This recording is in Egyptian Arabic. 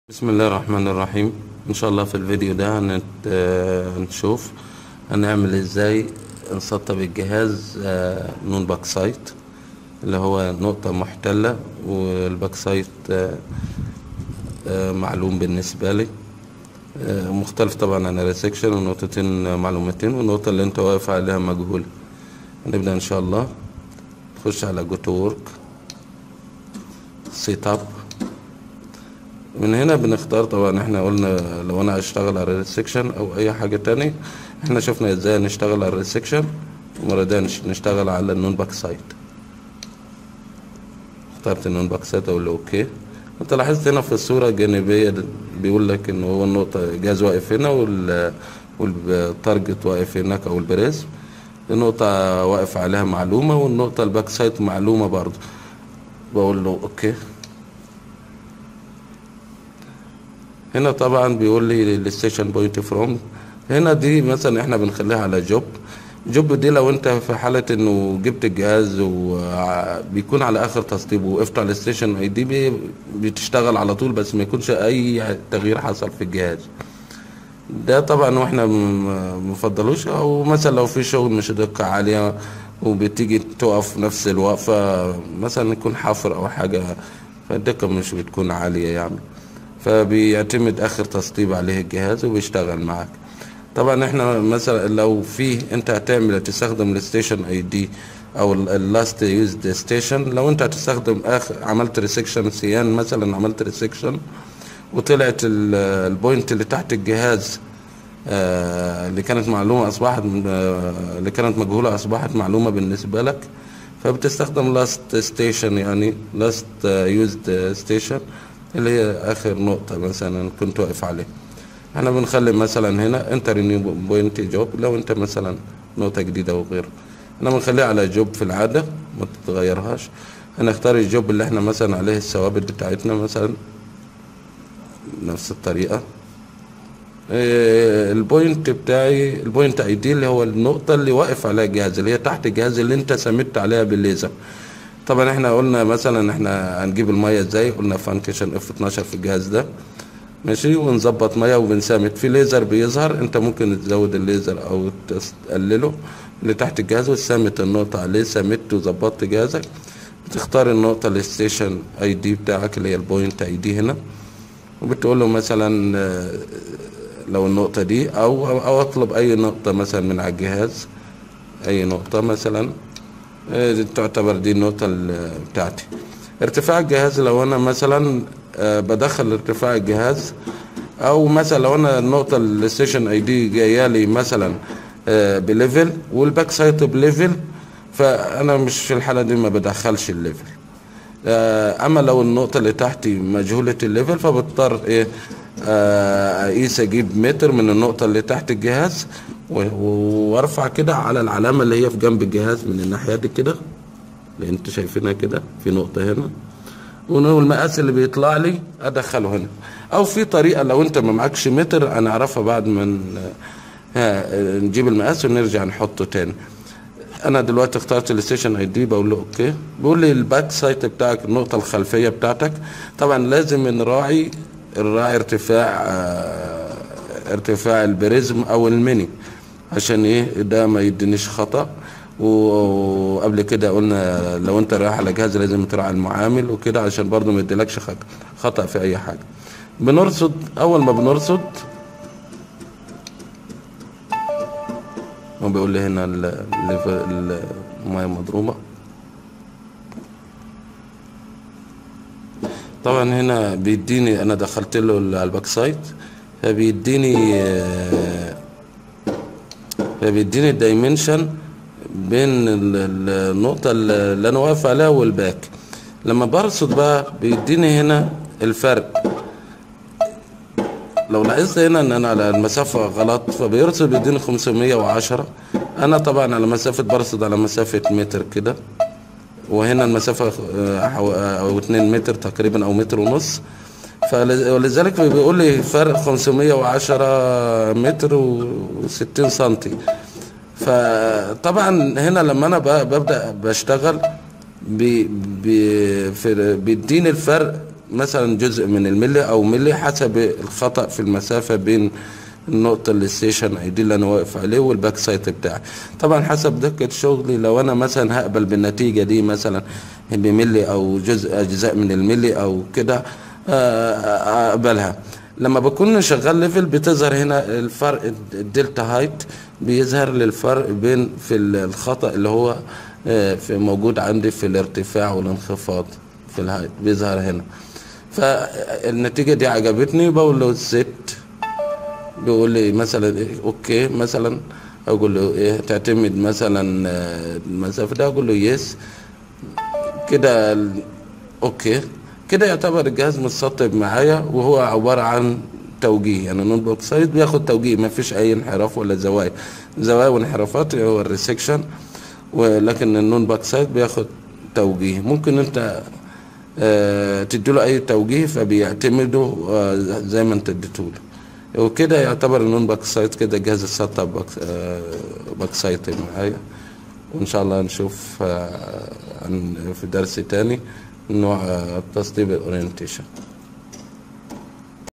بسم الله الرحمن الرحيم ان شاء الله في الفيديو ده هنت... آه، هنشوف هنعمل ازاي نسطب الجهاز آه، نون باك سايت اللي هو نقطة محتلة والباك سايت آه، آه، معلوم بالنسبة لي آه، مختلف طبعا عن الريسكشن ونقطتين معلومتين والنقطة اللي انت واقف عليها مجهولة هنبدأ ان شاء الله تخش على جو تو ورك سيت اب من هنا بنختار طبعا احنا قلنا لو انا اشتغل على الريسكشن او اي حاجة تاني احنا شفنا ازاي نشتغل على الريسكشن المرة دي هنش- نشتغل على النون باك سايت اخترت النون باك سايت اقول له اوكي انت لاحظت هنا في الصورة الجانبية ده بيقول لك ان هو النقطة الجهاز واقف هنا وال والتارجت واقف هناك او البريزم النقطة واقف عليها معلومة والنقطة الباك سايت معلومة برضو بقول له اوكي هنا طبعا بيقول لي الستيشن بوينت فروم هنا دي مثلا احنا بنخليها على جوب جوب دي لو انت في حالة انه جبت الجهاز وبيكون على اخر تسطيب وقفت على الستيشن اي دي بي- بتشتغل على طول بس ما يكونش اي تغيير حصل في الجهاز ده طبعا واحنا م- مفضلوش او مثلا لو في شغل مش دقة عالية وبتيجي تقف نفس الوقفة مثلا يكون حفر او حاجة فالدقة مش بتكون عالية يعني فبيعتمد اخر تسطيب عليه الجهاز وبيشتغل معاك طبعا احنا مثلا لو في انت هتعمل تستخدم الستيشن اي دي او اللاست يوزد ستيشن لو انت هتستخدم اخر عملت ريسكشن سيان مثلا عملت ريسكشن وطلعت ال- البوينت اللي تحت الجهاز آه، اللي كانت معلومة أصبحت آه، اللي كانت مجهولة أصبحت معلومة بالنسبة لك فبتستخدم لاست ستيشن يعني لاست يوزد ستيشن اللي هي آخر نقطة مثلا كنت واقف عليها احنا بنخلي مثلا هنا انت رينيو بوينت جوب لو انت مثلا نقطة جديدة وغيره احنا بنخليها على جوب في العادة ما تتغيرهاش هنختار الجوب اللي احنا مثلا عليه الثوابت بتاعتنا مثلا نفس الطريقة إيه، البوينت بتاعي البوينت اي دي اللي هو النقطة اللي واقف عليها الجهاز اللي هي تحت الجهاز اللي انت سميت عليها بالليزر طبعا احنا قلنا مثلا احنا هنجيب المية ازاي قلنا فانكشن اف 12 في الجهاز ده ماشي ونظبط مية وبنسامت في ليزر بيظهر انت ممكن تزود الليزر او تس- تقلله اللي تحت الجهاز وتسامت النقطة عليه سامت وظبطت جهازك بتختار النقطة الستيشن اي دي بتاعك اللي هي البوينت اي دي هنا وبتقول له مثلا آه، لو النقطة دي أو أو أطلب أي نقطة مثلا من على الجهاز أي نقطة مثلا آه، دي تعتبر دي النقطة ال- بتاعتي ارتفاع الجهاز لو أنا مثلا آه، بدخل ارتفاع الجهاز أو مثلا لو أنا النقطة الستيشن أي دي جاية لي مثلا آه، بليفل والباك سايت بليفل فأنا مش في الحالة دي ما بدخلش الليفل آه، اما لو النقطة اللي تحتي مجهولة الليفل فبضطر ايه آه، اقيس اجيب متر من النقطة اللي تحت الجهاز و- وارفع كده على العلامة اللي هي في جنب الجهاز من الناحية دي كده اللي انتوا شايفينها كده في نقطة هنا والمقاس اللي بيطلع لي ادخله هنا او في طريقة لو انت ما معكش متر هنعرفها بعد ما ن- ها، نجيب المقاس ونرجع نحطه تاني انا دلوقتي اخترت الستيشن اي دي بقول له اوكي بيقول لي الباك سايت بتاعك النقطه الخلفيه بتاعتك طبعا لازم نراعي نراعي ارتفاع آه، ارتفاع البريزم او الميني عشان ايه ده ما يدينيش خطا و- وقبل كده قلنا لو انت رايح على جهاز لازم تراعي المعامل وكده عشان برضه ما يديلكش خط- خطا في اي حاجه بنرصد اول ما بنرصد هو بيقول لي هنا ال- ال- المية مضروبة طبعا هنا بيديني انا دخلت له ال- على الباك سايت فبيديني آه، فبيديني الدايمنشن بين ال- ال- النقطة اللي انا واقف عليها والباك لما برصد بقى بيديني هنا الفرق لو لاحظت هنا ان انا على المسافة غلط فبيرصد بيديني 510 انا طبعا على مسافة برصد على مسافة متر كده وهنا المسافة آه، حو- آه، او 2 متر تقريبا او متر ونص فلذ- ولذلك بيقول لي فرق 510 متر و60 سنتي فطبعا هنا لما انا ب- ببدأ بشتغل بي بي في- بيديني الفرق مثلا جزء من الملي او ملي حسب الخطأ في المسافة بين النقطة الستيشن اي دي اللي انا واقف عليه والباك سايت بتاعي طبعا حسب دقة شغلي لو انا مثلا هقبل بالنتيجة دي مثلا بملي او جزء اجزاء من الملي او كده آه، اقبلها لما بكون شغال ليفل بتظهر هنا الفرق الدلتا هايت بيظهر للفرق بين في الخطأ اللي هو آه، في موجود عندي في الارتفاع والانخفاض في الهايت بيظهر هنا فالنتيجة دي عجبتني بقول له ست بيقول لي مثلا إيه اوكي مثلا اقول له ايه تعتمد مثلا آه، المسافة ده اقول له يس كده ال- اوكي كده يعتبر الجهاز متسطب معايا وهو عبارة عن توجيه يعني النوت بوك سايد بياخد توجيه ما فيش اي انحراف ولا زوايا زوايا وانحرافات هو الريسكشن ولكن النون باك سايد بياخد توجيه ممكن انت آه تديله اي توجيه فبيعتمدوا آه زي ما انت اديتوله وكده يعتبر النون باك سايد كده جهاز السطب باك, آه باك سايد معايا وان شاء الله نشوف آه عن- في درس تاني نوع آه، التسطيب الاورينتيشن